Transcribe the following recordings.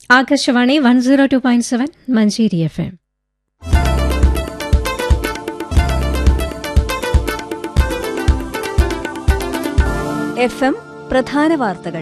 Akashvani one zero two point seven Manjeri F M F M പ്രധാന വാർത്തകൾ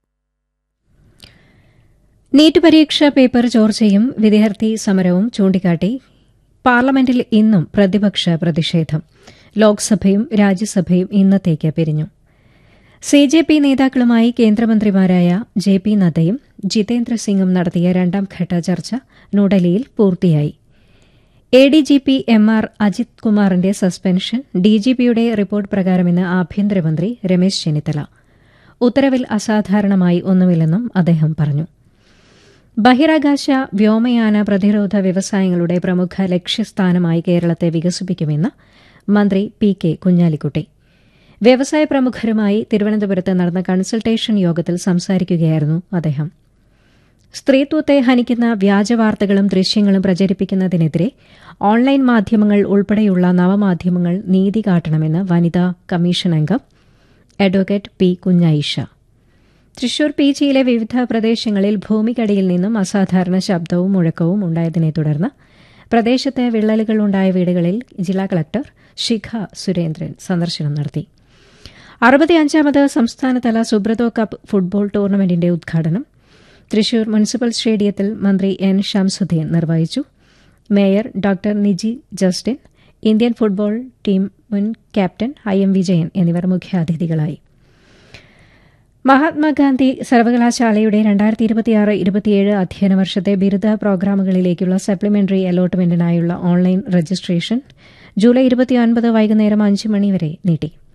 NEET പരീക്ഷാ paper ചോർച്ചയും വിദ്യാർത്ഥി സമരവും ചൂണ്ടിക്കാട്ടി പാർലമെന്റിൽ ഇന്നും പ്രതിപക്ഷ പ്രതിഷേധം ലോക്സഭയും രാജ്യസഭയും ഇന്നത്തേക്ക് പിരിഞ്ഞു സി ജെ പി നേതാക്കളുമായി കേന്ദ്രമന്ത്രിമാരായ ജെ പി നദ്ദയും ജിതേന്ദ്ര സിംഗും നടത്തിയ രണ്ടാംഘട്ട ചർച്ച ന്യൂഡൽഹിയിൽ പൂർത്തിയായി A D G P M R Ajith കുമാറിന്റെ സസ്പെൻഷൻ ഡി ജി പിയുടെ റിപ്പോർട്ട് പ്രകാരമെന്ന് ആഭ്യന്തരമന്ത്രി രമേശ് ചെന്നിത്തല ഉത്തരവിൽ അസാധാരണമായി ഒന്നുമില്ലെന്നും അദ്ദേഹം പറഞ്ഞു ബഹിരാകാശ വ്യോമയാന പ്രതിരോധ വ്യവസായങ്ങളുടെ പ്രമുഖ ലക്ഷ്യസ്ഥാനമായി കേരളത്തെ വികസിപ്പിക്കുമെന്ന് മന്ത്രി പി കെ കുഞ്ഞാലിക്കുട്ടി വ്യവസായ പ്രമുഖരുമായി തിരുവനന്തപുരത്ത് നടന്ന കൺസൾട്ടേഷൻ യോഗത്തിൽ സംസാരിക്കുകയായിരുന്നു അദ്ദേഹം സ്ത്രീത്വത്തെ ഹനിക്കുന്ന വ്യാജവാർത്തകളും ദൃശ്യങ്ങളും പ്രചരിപ്പിക്കുന്നതിനെതിരെ ഓൺലൈൻ മാധ്യമങ്ങൾ ഉൾപ്പെടെയുള്ള നവമാധ്യമങ്ങൾ നീതി കാട്ടണമെന്ന് വനിതാ കമ്മീഷൻ അംഗം അഡ്വക്കേറ്റ് പി കുഞ്ഞായിഷ തൃശൂർ പീച്ചിയിലെ വിവിധ പ്രദേശങ്ങളിൽ ഭൂമിക്കടിയിൽ നിന്നും അസാധാരണ ശബ്ദവും മുഴക്കവും ഉണ്ടായതിനെ തുടർന്ന് പ്രദേശത്ത് വിള്ളലുകൾ ഉണ്ടായ വീടുകളിൽ ജില്ലാ കളക്ടർ ശിഖ സുരേന്ദ്രൻ സന്ദർശനം നടത്തി അറുപത്തിയഞ്ചാമത് സംസ്ഥാനതല സുബ്രതോ കപ്പ് ഫുട്ബോൾ ടൂർണമെന്റിന്റെ ഉദ്ഘാടനം തൃശൂർ മുനിസിപ്പൽ സ്റ്റേഡിയത്തിൽ മന്ത്രി എൻ ഷംസുദ്ദീൻ നിർവഹിച്ചു mayor doctor Niji Justin Indian football team മുൻ ക്യാപ്റ്റൻ ഐ എം വിജയൻ എന്നിവർ മുഖ്യാതിഥികളായി മഹാത്മാഗാന്ധി സർവകലാശാലയുടെ രണ്ടായിരത്തി ഇരുപത്തിയാറ് ഇരുപത്തിയേഴ് അധ്യയന വർഷത്തെ ബിരുദ പ്രോഗ്രാമുകളിലേക്കുള്ള സപ്ലിമെന്ററി അലോട്ട്മെന്റിനായുള്ള ഓൺലൈൻ രജിസ്ട്രേഷൻ ജൂലൈ ഇരുപത്തിയൊൻപത് വൈകുന്നേരം അഞ്ച് മണിവരെ നീട്ടി